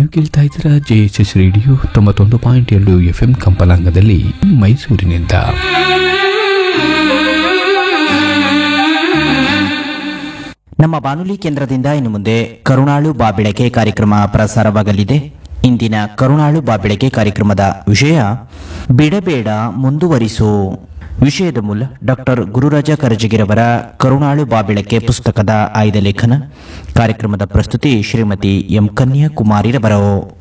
ಕೇಳ್ತಾ ಇದ್ದೀರಾ J S S radio ತೊಂಬತ್ತೊಂದು ಪಾಯಿಂಟ್ ಎರಡು ಎಫ್ ಎಂ ಕಂಪಲಾಂಗದಲ್ಲಿ ಮೈಸೂರಿನಿಂದ ನಮ್ಮ ಬಾನುಲಿ ಕೇಂದ್ರದಿಂದ ಇನ್ನು ಮುಂದೆ ಕರುಣಾಳು ಬಾಬೆಳಕೆ ಕಾರ್ಯಕ್ರಮ ಪ್ರಸಾರವಾಗಲಿದೆ ಇಂದಿನ ಕರುಣಾಳು ಬಾಬೆಳಕೆ ಕಾರ್ಯಕ್ರಮದ ವಿಷಯ ಬಿಡಬೇಡ ಮುಂದುವರಿಸು ವಿಷಯದ ಮೂಲ ಡಾಕ್ಟರ್ ಗುರುರಾಜ ಕರಜಗಿರವರ ಕರುಣಾಳು ಬಾಬೆಳಕೆ ಪುಸ್ತಕದ ಆಯ್ದ ಲೇಖನ ಕಾರ್ಯಕ್ರಮದ ಪ್ರಸ್ತುತಿ ಶ್ರೀಮತಿ ಎಂ ಕನ್ಯಾಕುಮಾರಿರವರು